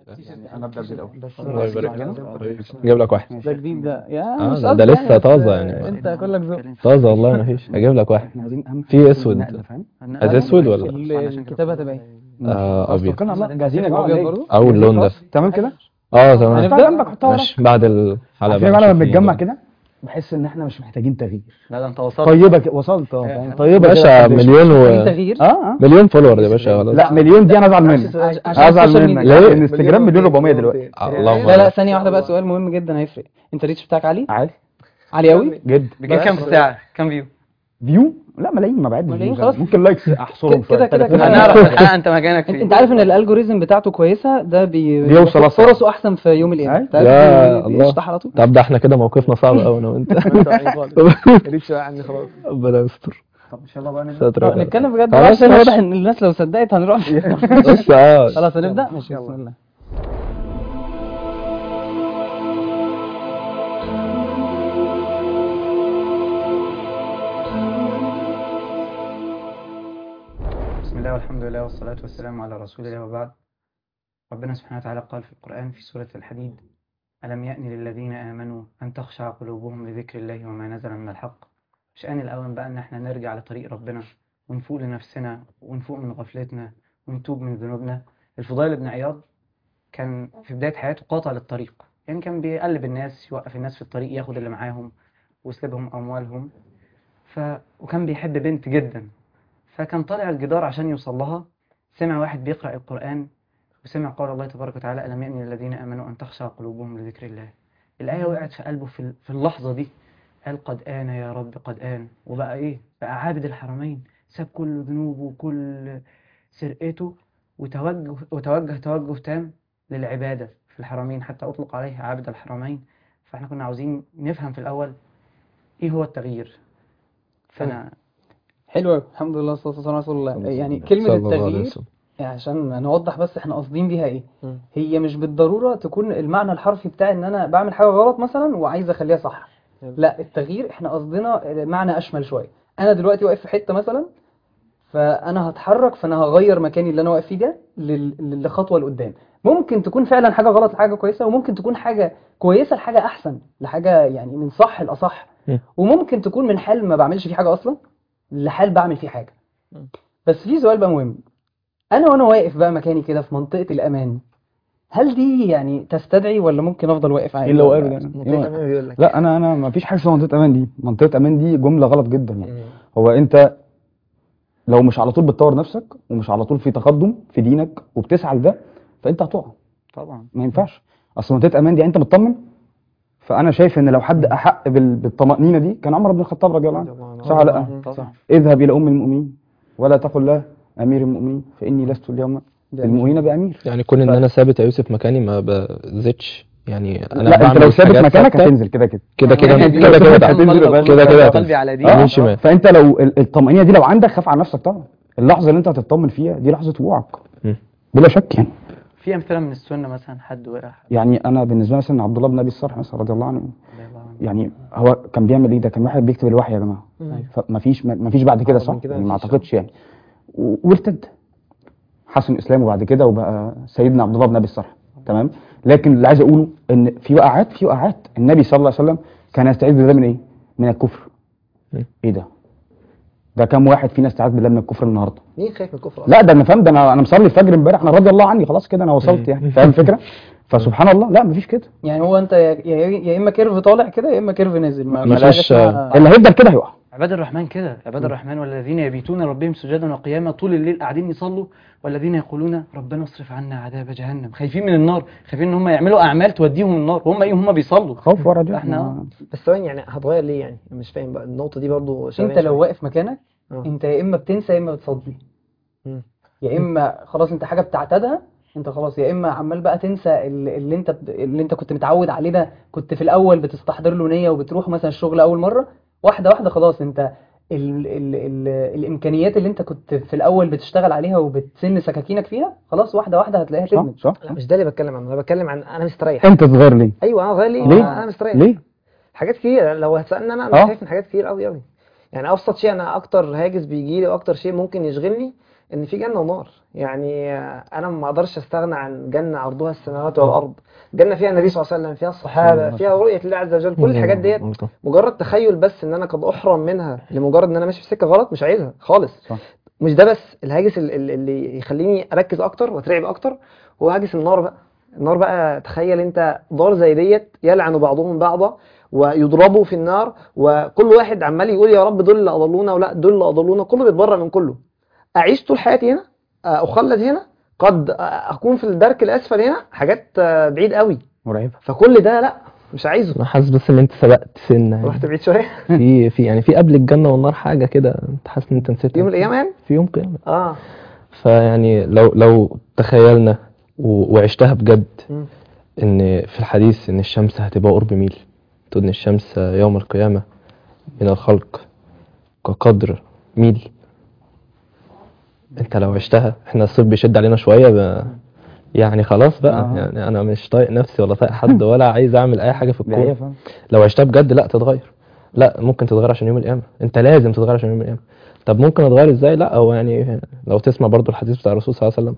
يعني انا ابدا بالاول الله يبارك فيك. جايب لك واحد ده جديد ده يا آه، مش ده- قصدي ده لسه يعني، بس طازة يعني. انت كلك ذوق طازة والله ما فيش هجيب لك واحد احنا عايزين اهم في حاجة أسود. النقل، فاهم عايز اسود ولا ال- الكتابة هتبقى ايه؟ آه، خلاص، ابيض توكلنا على الله جاهزين يا جماعه أبيض ولا إيه؟ برضه؟ او اللون ده تمام كده اه تمام هنبدأ؟ عندك حطها ورا. ماشي بعد الحلقة في بقى جماعه لما نشوف بنتجمع الموضوع. كده بحس ان احنا مش محتاجين تغيير لا ده انت وصلت طيبه كده وصلت اه فاهم؟ طيبه كده باشا محدش- مليون محتاجين و تغيير اه اه مليون فولور يا باشا خلاص لا مليون دي انا ازعل منك عشان ازعل السوشيال منك ميديا. ليه؟ الانستجرام مليون 400 دلوقتي اللهم لا لا ثانية واحدة بقى سؤال مهم جدا هيفرق انت الريتش بتاعك عالي؟ عادي عالي قوي؟ جدا بيجي كام في الساعه كام فيو فيو لا ملايين ما بعدش ملايين فيوز. خلاص. ممكن لايكس احصرهم كده- كده- كده- 30 كده. هنعرف في الحلقه انت مكانك انت فين انت عارف ان الالجوريزم بتاعته كويسة ده بي بيوصل بياخد أسرع. فرصه احسن في يوم القيامة أي. انت عارف يا بي- الله. بيشطح على طول طب ده احنا كده موقفنا صعب قوي انا وانت ريتش عني خلاص ربنا يستر طب ان شاء الله بقى نبدا ستر طب نتكلم بجد خلاص بقى عشان ماشي. واضح ان الناس لو صدقت هنروح بس اه خلاص هنبدأ ماشي بسم الله بسم الله والحمد لله والصلاة والسلام على رسول الله وبعد ربنا سبحانه وتعالى قال في القرآن في سورة الحديد ألم يأن للذين آمنوا أن تخشع قلوبهم لذكر الله وما نزل من الحق مش آن الأوان بقى إن احنا نرجع لطريق ربنا ونفوق لنفسنا ونفوق من غفلتنا ونتوب من ذنوبنا الفضيل بن عياض كان في بداية حياته قاطع للطريق يعني كان بيقلب الناس يوقف الناس في الطريق ياخد اللي معاهم ويسلبهم أموالهم ف... وكان بيحب بنت جدا فكان طالع الجدار عشان يوصل لها سمع واحد بيقرأ القرآن وسمع قول الله تبارك وتعالى ألم يأن للذين آمنوا أن تخشع قلوبهم لذكر الله الآية وقعت في قلبه في في اللحظة دي قال قد آن يا رب قد آن وبقى إيه بقى عابد الحرمين ساب كل ذنوبه وكل سرقته وتوجه وتوجه توجه تام للعبادة في الحرمين حتى أطلق عليه عابد الحرمين فإحنا كنا عاوزين نفهم في الأول إيه هو التغيير فأنا حلو قوي الحمد لله والصلاة والسلام على رسول الله يعني صلى كلمة الله عليه التغيير وسلم. يعني عشان نوضح بس احنا قاصدين بيها ايه مم. هي مش بالضرورة تكون المعنى الحرفي بتاع ان انا بعمل حاجة غلط مثلا وعايز اخليها صح حلو. لا التغيير احنا قصدنا معنى اشمل شوية انا دلوقتي واقف في حتة مثلا فانا هتحرك فانا هغير مكاني اللي انا واقف فيه ده لل- لخطوة لقدام ممكن تكون فعلا حاجة غلط لحاجة كويسة وممكن تكون حاجة كويسة لحاجة احسن لحاجة يعني من صح لاصح مم. وممكن تكون من حال ما بعملش فيه حاجة اصلا لحال بعمل فيه حاجة مم. بس في سؤال بقى مهم انا وانا واقف بقى مكاني كده في منطقة الامان هل دي يعني تستدعي ولا ممكن افضل واقف عادي ايه اللي ولا- واقف ده منطقة أمان بيقول لك لا انا انا ما فيش حاجه اسمها منطقه امان دي منطقه امان دي جمله غلط جدا يعني مم. هو انت لو مش على طول بتطور نفسك ومش على طول في تقدم في دينك وبتسعى لده فانت هتقع طبعا ما ينفعش اصل منطقه امان دي انت مطمن فانا شايف ان لو حد احق بال- بالطمانينه دي كان عمر بن الخطاب رضي الله عنه صح ولا لا مم. طبعا اذهب الى ام المؤمنين ولا تقل له امير المؤمنين فاني لست اليوم المؤمنين بامير يعني كون ان انا ثابت يا يوسف مكاني ما بزيدش يعني انا لا انت بعمل لو ثابت حاجات مكانك ثابتة. هتنزل كده كده كده كده يعني كده كده هتنزل يا باشا. كده كده قلبي هتنزل. على دي اه يمين شمال. فانت لو ال- الطمانينه دي لو عندك خاف على نفسك طبعا اللحظه اللي انت هتطمن فيها دي لحظه وقوعك مم. بلا شك يعني في أمثلة من السنة مثلا حد وقع حد يعني انا بالنسبه لي مثلا عبد الله بن ابي الصرح مثلا رضي الله عنه رضي الله عنه. يعني هو كان بيعمل ايه ده كان واحد بيكتب الوحي يا جماعه مم. فمفيش مفيش بعد كده آه، صح من كده يعني ما مفيش. اعتقدش يعني و- وارتد حسن اسلامه بعد كده وبقى سيدنا عبد الله بن ابي الصرح تمام لكن اللي عايز اقوله ان في وقعات في وقعات النبي صلى الله عليه وسلم كان يستعيذ بالله من ايه من الكفر مم. ايه ده ده كام واحد فينا استعاذ بالله من الكفر النهارده مين خايف من الكفر أصلا؟ لا ده انا فاهم ده انا انا مصلي الفجر امبارح انا رضي الله عني خلاص كده انا وصلت يعني فاهم الفكره فسبحان الله لا مفيش كده يعني هو انت يا, يا, يا اما كيرف طالع كده يا اما كيرف نازل ما مفيش- مفيش اسمها- اللي هيفضل كده هيقع عباد الرحمن كده عباد الرحمن والذين يبيتون ربهم سجدا وقياما طول الليل قاعدين يصلوا والذين يقولون ربنا اصرف عنا عذاب جهنم خايفين من النار خايفين ان هم يعملوا اعمال توديهم النار وهم ايه هم بيصلوا خوف ورجاء احنا ما- بس ثواني يعني هتغير ليه يعني مش فاهم بقى النقطة دي برضو شغالة انت لو شوية. واقف مكانك آه. انت يا اما بتنسى يا اما بتصلي مم. يا اما خلاص انت حاجه بتعتادها انت خلاص يا اما عمال بقى تنسى ال- اللي انت بت- اللي انت كنت متعود عليه ده كنت في الاول بتستحضر له نيه وبتروح مثلا الشغل اول مره واحده واحده خلاص انت ال ال ال الامكانيات اللي انت كنت في الاول بتشتغل عليها وبتسن سكاكينك فيها خلاص واحده واحده هتلاقيها صح تدمج صح لا مش ده اللي بتكلم عنه انا بتكلم عن انا مستريح انت صغير ليه ايوه انا غير ليه ليه؟ انا أنا مستريح ليه حاجات كتير لو هتسالني انا آه. انا خايف من حاجات كتير قوي قوي يعني ابسط شيء انا اكتر هاجس بيجي لي واكتر شيء ممكن يشغلني ان في جنه ونار يعني آه، انا ما اقدرش استغنى عن جنه عرضها السماوات والارض جنه فيها النبي صلى الله عليه وسلم فيها الصحابه فيها رؤيه الله عز وجل كل الحاجات ديت مجرد تخيل بس ان انا قد احرم منها لمجرد ان انا ماشي في سكه غلط مش عايزها خالص صح. مش ده بس الهاجس ال- ال- اللي يخليني اركز اكتر واترعب اكتر هو هاجس النار بقى النار بقى تخيل انت دار زي ديت يلعن بعضهم بعضا ويضربوا في النار وكل واحد عمال يقول يا رب دول اللي اضلونا ولا دول اللي اضلونا كله بيتبرأ من كله اعيش طول حياتي هنا اخلد هنا قد اكون في الدرك الاسفل هنا حاجات آه، بعيد قوي مرعبه فكل ده لا مش عايزه انا حاسس بس ان انت سبقت سنه يعني. رحت بعيد شويه في في يعني في قبل الجنه والنار حاجه كده انت حاسس ان انت نسيت يوم من الايام يعني في يوم قيامه اه فيعني لو لو تخيلنا و- وعشتها بجد مم. ان في الحديث ان الشمس هتبقى قرب ميل تقول ان الشمس يوم القيامة من الخلق كقدر ميل انت لو عشتها احنا الصيف بيشد علينا شوية ب... يعني خلاص بقى آه. يعني انا مش طايق نفسي ولا طايق حد ولا عايز اعمل اي حاجة في ده هي الكون فاهم لو عشتها بجد لا تتغير لا ممكن تتغير عشان يوم القيامة انت لازم تتغير عشان يوم القيامة طب ممكن اتغير ازاي لا هو يعني لو تسمع برضو الحديث بتاع الرسول صلى الله عليه وسلم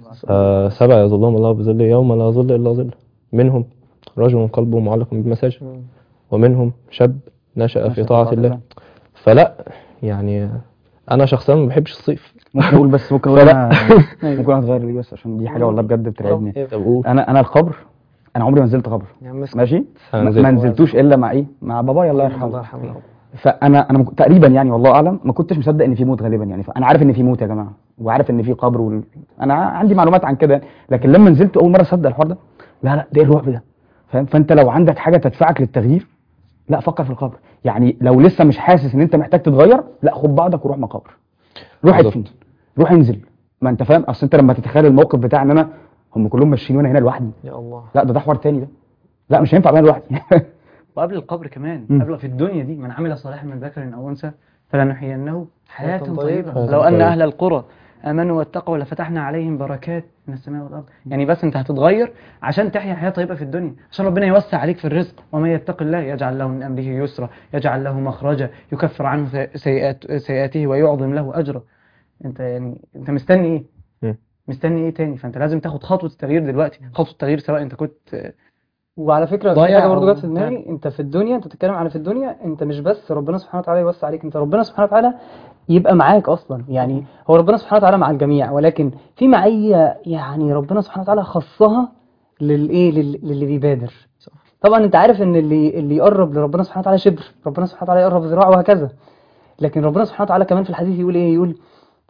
آه سبع يظلهم الله بظله يوم لا ظل الا ظله منهم رجل قلبه معلق بالمساجد مم. ومنهم شاب نشأ في طاعة الله فلا يعني انا شخصيا ما بحبش الصيف ممكن اقول بس ممكن اقول فلا. انا ممكن اتغير ليه بس عشان دي حاجه والله بجد بترعبني طب قول انا انا القبر انا عمري ما نزلت قبر يا عم اسكت. ماشي أنا ما نزلت. ما نزلتوش الا مع ايه مع بابايا الله الله يرحمه يرحمه يا رب. فانا انا مك- تقريبا يعني والله اعلم ما كنتش مصدق ان في موت غالبا يعني فانا عارف ان في موت يا جماعه وعارف ان في قبر وال... انا عندي معلومات عن كده لكن لما نزلت اول مره اصدق الحوار ده لا لا ده ايه الرعب ده فاهم فانت لو عندك حاجه تدفعك للتغيير لا فكر في القبر يعني لو لسه مش حاسس ان انت محتاج تتغير لا خد بعضك وروح مقابر روح بالظبط. ادفن روح انزل ما انت فاهم اصل انت لما تتخيل الموقف بتاع ان انا هم كلهم ماشيين وانا هنا لوحدي يا الله لا ده ده حوار تاني ده لا مش هينفع ابقى لوحدي وقبل القبر كمان مم. قبل في الدنيا دي من عمل صالحا من ذكر او انثى فلنحيينه حياة حياة طيبة طيبة. لو ان طيبة. اهل القرى امنوا واتقوا لفتحنا عليهم بركات من السماء والارض يعني بس انت هتتغير عشان تحيا حياة طيبة في الدنيا عشان ربنا يوسع عليك في الرزق ومن يتق الله يجعل له من امره يسرا يجعل له مخرجا يكفر عنه سيئات سيئاته ويعظم له اجرا انت يعني انت مستني ايه مم. مستني ايه تاني فانت لازم تاخد خطوة التغيير دلوقتي خطوة التغيير سواء انت كنت وعلى فكره في ضايع حاجه برضه أو جت في دماغي بتاع. انت في الدنيا انت بتتكلم على في الدنيا انت مش بس ربنا سبحانه وتعالى يوسع عليك انت ربنا سبحانه وتعالى يبقى معاك اصلا يعني هو ربنا سبحانه وتعالى مع الجميع ولكن في معيه يعني ربنا سبحانه وتعالى خصها للايه لل- للي بيبادر طبعا انت عارف ان اللي اللي يقرب لربنا سبحانه وتعالى شبر ربنا سبحانه وتعالى يقرب ذراع وهكذا لكن ربنا سبحانه وتعالى كمان في الحديث يقول ايه يقول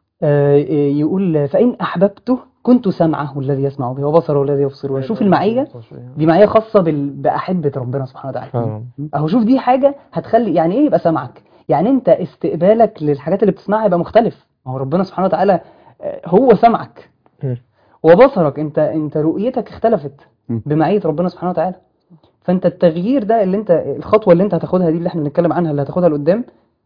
آه يقول فإن أحببته كنت سمعه الذي يسمع به وبصره الذي يبصر به شوف المعية دي معية خاصة بال... بأحبة ربنا سبحانه وتعالى آه. أهو شوف دي حاجة هتخلي يعني إيه يبقى سمعك يعني أنت استقبالك للحاجات اللي بتسمعها يبقى مختلف ما هو ربنا سبحانه وتعالى آه، هو سمعك مم. وبصرك أنت أنت رؤيتك اختلفت مم. بمعية ربنا سبحانه وتعالى فأنت التغيير ده اللي أنت الخطوة اللي أنت هتاخدها دي اللي احنا بنتكلم عنها اللي هتاخدها لقدام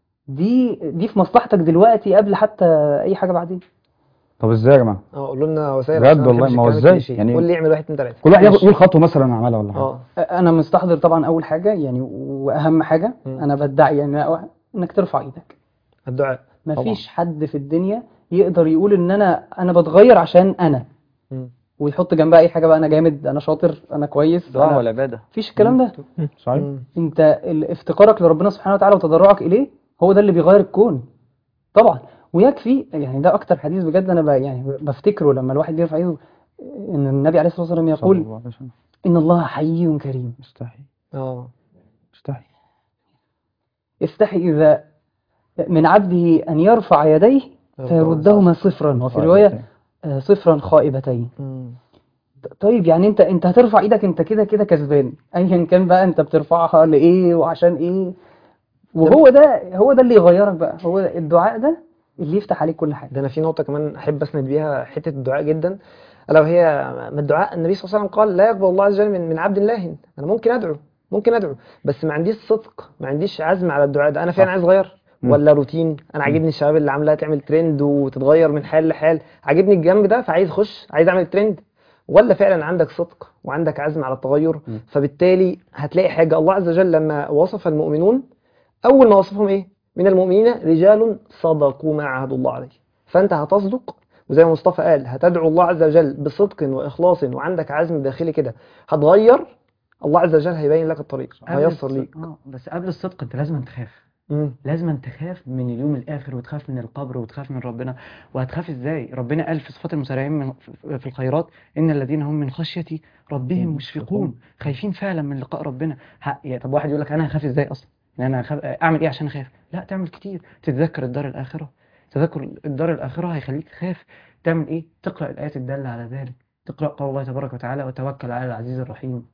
دي دي في مصلحتك دلوقتي قبل حتى أي حاجة بعدين طب ازاي يا جماعه اه قولوا لنا وسائل بجد عشان أنا والله، بحبش ما هو الكلام ازاي؟ الكليشيه. يعني- قول لي اعمل واحد اتنين تلاته كل واحد ياخد ماشي. يقول خطوه مثلا عملها ولا حاجه اه انا مستحضر طبعا اول حاجه يعني واهم حاجه مم. انا بدعي يعني انك ترفع ايدك الدعاء مفيش حد في الدنيا يقدر يقول ان انا انا بتغير عشان انا مم. ويحط جنبها اي حاجه بقى انا جامد انا شاطر انا كويس دعاء أنا... والعبادة مفيش الكلام ده صحيح مم. انت ال- افتقارك لربنا سبحانه وتعالى وتضرعك اليه هو ده اللي بيغير الكون طبعا ويكفي يعني ده اكتر حديث بجد انا ب... يعني بفتكره لما الواحد بيرفع ايده ان النبي عليه الصلاه والسلام صلى يقول الله عليه وسلم. ان الله حي كريم مستحي اه مستحي يستحي إذا من عبده أن يرفع يديه فيردهما صفرا وفي رواية آه، صفرا خائبتين مم. طيب يعني انت انت هترفع ايدك انت كده كده كسبان ايا كان بقى انت بترفعها لايه وعشان ايه وهو ده هو ده اللي يغيرك بقى هو ده الدعاء ده اللي يفتح عليك كل حاجه ده انا في نقطه كمان احب اسند بيها حته الدعاء جدا الا وهي من الدعاء النبي صلى الله عليه وسلم قال لا يقبل الله عز وجل من من عبد لاهن انا ممكن ادعو ممكن ادعو بس ما عنديش صدق ما عنديش عزم على الدعاء ده انا فعلا صح. عايز اغير مم. ولا روتين انا عاجبني الشباب اللي عاملاها تعمل ترند وتتغير من حال لحال عاجبني الجنب ده فعايز اخش عايز اعمل ترند ولا فعلا عندك صدق وعندك عزم على التغير مم. فبالتالي هتلاقي حاجه الله عز وجل لما وصف المؤمنون اول ما وصفهم ايه من المؤمنين رجال صدقوا ما عاهدوا الله عليه فانت هتصدق وزي ما مصطفى قال هتدعو الله عز وجل بصدق واخلاص وعندك عزم داخلي كده هتغير الله عز وجل هيبين لك الطريق قبل هيسر الصدق- ليك اه بس قبل الصدق انت لازم تخاف مم. لازم تخاف من اليوم الآخر وتخاف من القبر وتخاف من ربنا وهتخاف ازاي ربنا قال في صفات المسارعين من في الخيرات إن الذين هم من خشية ربهم مشفقون خايفين فعلا من لقاء ربنا ه- يا طب واحد يقول لك أنا هخاف ازاي أصلا يعني أنا هخاف أعمل إيه عشان أخاف لا تعمل كتير تتذكر الدار الآخرة تذكر الدار الآخرة هيخليك تخاف تعمل إيه تقرأ الآيات الدالة على ذلك تقرأ قول الله تبارك وتعالى وتوكل على العزيز الرحيم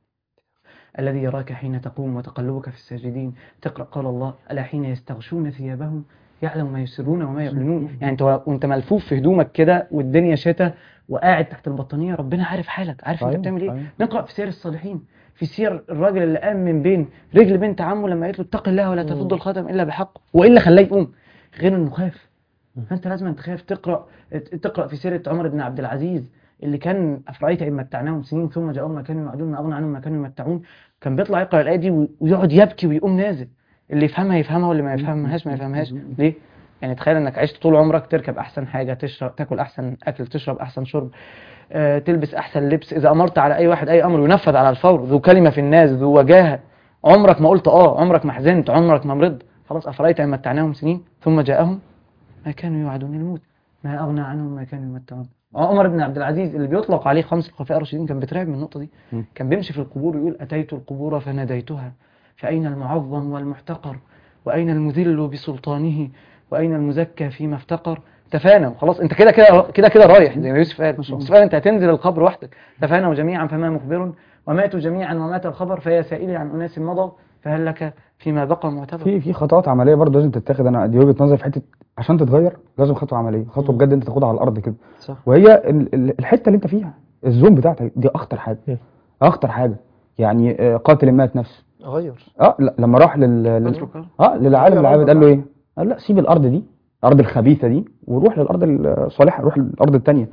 الذي يراك حين تقوم وتقلبك في الساجدين تقرأ قال الله ألا حين يستغشون ثيابهم يعلم ما يسرون وما يعلنون يعني انت وانت ملفوف في هدومك كده والدنيا شتاء وقاعد تحت البطانية ربنا عارف حالك عارف انت أيوة، بتعمل ايه أيوة. نقرأ في سير الصالحين في سير الراجل اللي قام من بين رجل بنت عمه لما قالت له اتق الله ولا تفض الخاتم الا بحقه والا خلاه يقوم غير انه خاف فانت لازم تخاف تقرا تقرا في سيره عمر بن عبد العزيز اللي كان افرايت ان متعناهم سنين ثم جاءهم ما كانوا يوعدون ما اغنى عنهم ما كانوا يمتعون كان بيطلع يقرا الايه دي وي- ويقعد يبكي ويقوم نازل اللي يفهمها يفهمها واللي ما يفهمهاش ما يفهمهاش ليه يعني تخيل انك عشت طول عمرك تركب احسن حاجه تشرب تاكل احسن اكل تشرب احسن شرب آه، تلبس احسن لبس اذا امرت على اي واحد اي امر ينفذ على الفور ذو كلمه في الناس ذو وجاهه عمرك ما قلت اه عمرك ما حزنت عمرك ما مرضت خلاص افرايت ان متعناهم سنين ثم جاءهم ما كانوا يوعدون الموت ما اغنى عنهم ما كانوا يمتعون عمر بن عبد العزيز اللي بيطلق عليه خمس الخلفاء الراشدين كان بيترعب من النقطه دي مم. كان بيمشي في القبور يقول اتيت القبور فناديتها فاين المعظم والمحتقر واين المذل بسلطانه واين المزكى فيما افتقر تفانوا خلاص انت كده كده كده كده رايح زي ما يوسف قال يوسف قال انت هتنزل القبر وحدك تفانوا جميعا فما مخبر وماتوا جميعا ومات الخبر فيا سائلي عن اناس مضوا فهل لك فيما بقى معتبر في في خطوات عمليه برضه لازم تتاخد انا دي وجهه نظري في حته عشان تتغير لازم خطوه عمليه خطوه بجد انت تاخدها على الارض كده صح وهي ال- ال- الحته اللي انت فيها الزوم بتاعتك دي اخطر حاجه مم. اخطر حاجه يعني آه، قاتل مات نفس غير اه لا لما راح لل, لل... اترك اه للعالم غير العابد أرضك قال له ايه قال لا سيب الارض دي الارض الخبيثه دي وروح للارض الصالحه روح للارض الثانيه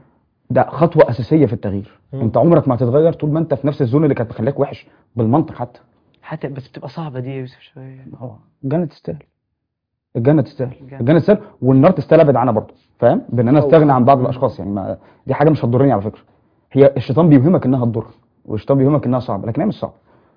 ده خطوه اساسيه في التغيير مم. انت عمرك ما هتتغير طول ما انت في نفس الزون اللي كانت مخليك وحش بالمنطق حتى حتى بس بتبقى صعبه دي يا يوسف شويه هو الجنه تستاهل الجنه تستاهل الجنة. الجنه تستاهل والنار تستاهل ابعد عنها برضه فاهم بان انا أو- استغنى عن بعض الاشخاص يعني ما دي حاجه مش هتضرني على فكره هي الشيطان بيوهمك انها هتضر والشيطان بيوهمك انها صعبه لكن هي مش صعبه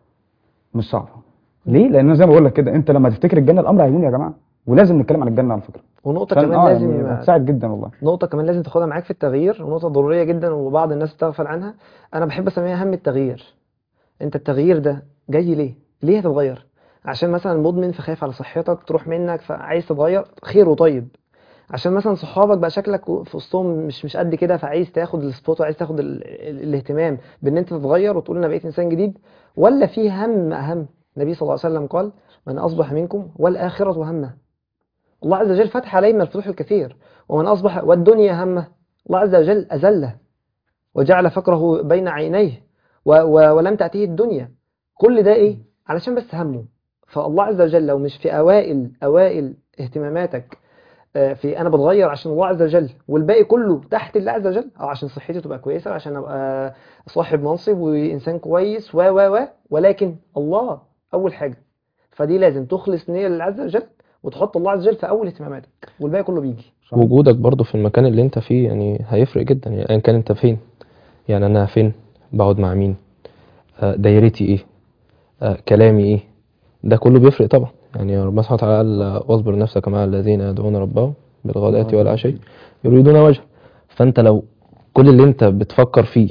مش صعبه ليه لان أنا زي ما بقول لك كده انت لما تفتكر الجنه الامر هيهون يا جماعه ولازم نتكلم عن الجنه على فكره ونقطة عشان كمان اه لازم يعني هتساعد جدا والله نقطة كمان لازم تاخدها معاك في التغيير ونقطة ضرورية جدا وبعض الناس بتغفل عنها أنا بحب أسميها هم التغيير أنت التغيير ده جاي ليه؟ ليه هتتغير؟ عشان مثلا مدمن فخايف على صحتك تروح منك فعايز تتغير خير وطيب عشان مثلا صحابك بقى شكلك في وسطهم مش مش قد كده فعايز تاخد السبوت وعايز تاخد ال... ال... الاهتمام بان انت تتغير وتقول انا بقيت انسان جديد ولا في هم اهم النبي صلى الله عليه وسلم قال من اصبح منكم والاخره همه الله عز وجل فتح عليه من الفتوح الكثير ومن أصبح والدنيا همه الله عز وجل أزله وجعل فقره بين عينيه و و ولم تأتيه الدنيا كل ده إيه؟ علشان بس همه فالله عز وجل لو مش في أوائل أوائل اهتماماتك آه، في أنا بتغير عشان الله عز وجل والباقي كله تحت الله عز وجل أو عشان صحتي تبقى كويسة وعشان أبقى صاحب منصب وإنسان كويس و و و ولكن الله أول حاجة فدي لازم تخلص نية لله عز وجل وتحط الله عز وجل في اول اهتماماتك والباقي كله بيجي وجودك برضو في المكان اللي انت فيه يعني هيفرق جدا يعني ايا كان انت فين يعني انا فين بقعد مع مين آه، دايرتي ايه آه، كلامي ايه ده كله بيفرق طبعا يعني ربنا سبحانه وتعالى قال واصبر نفسك مع الذين يدعون ربهم بالغداة والعشي يريدون وجهه فانت لو كل اللي انت بتفكر فيه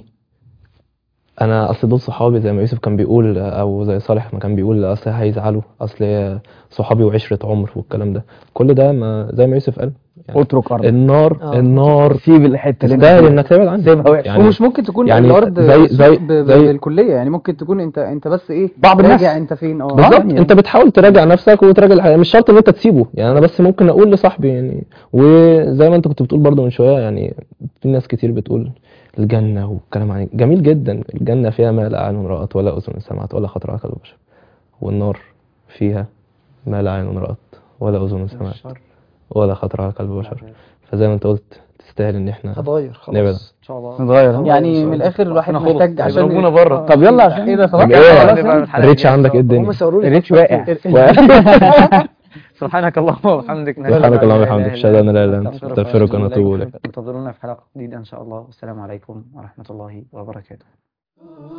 انا اصل دول صحابي زي ما يوسف كان بيقول او زي صالح ما كان بيقول اصل هيزعلوا اصل صحابي وعشرة عمر والكلام ده كل ده ما زي ما يوسف قال يعني اترك ارض النار آه. النار سيب الحته اللي انت تستاهل فيها. انك تبعد عنها سيبها وحش يعني ومش ممكن تكون يعني الارض زي- زي- ب- ب- زي- بالكليه يعني ممكن تكون انت انت بس ايه بعض الناس. راجع انت فين اه بالظبط يعني- انت بتحاول تراجع نفسك وتراجع الحياه مش شرط ان انت تسيبه يعني انا بس ممكن اقول لصاحبي يعني وزي ما انت كنت بتقول برضه من شويه يعني في ناس كتير بتقول الجنه والكلام عن جميل جدا الجنه فيها ما لا عين رأت ولا اذن سمعت ولا خطر على قلب بشر والنار فيها ما لا عين رأت ولا اذن سمعت الشر. ولا خطر على قلب بشر فزي ما انت قلت تستاهل ان احنا هتغير نبعد. خلاص ان شاء الله نتغير يعني من الاخر الواحد أنا خلص. محتاج عشان يضربونا بره. آه. طب يلا عشان ايه ده خلاص إيه؟ خلاص يعني. الريتش عندك ايه هم الدنيا صوروا لي الريتش صفحة واقع ال- ال- سبحانك اللهم وبحمدك نشهد سبحانك أن اللهم لا إله وبحمدك إلا اشهد ان لا اله الا انت نستغفرك استغفرك ونتوب ونتوب إليك اليك انتظرونا في حلقة جديدة إن شاء الله والسلام عليكم ورحمة الله وبركاته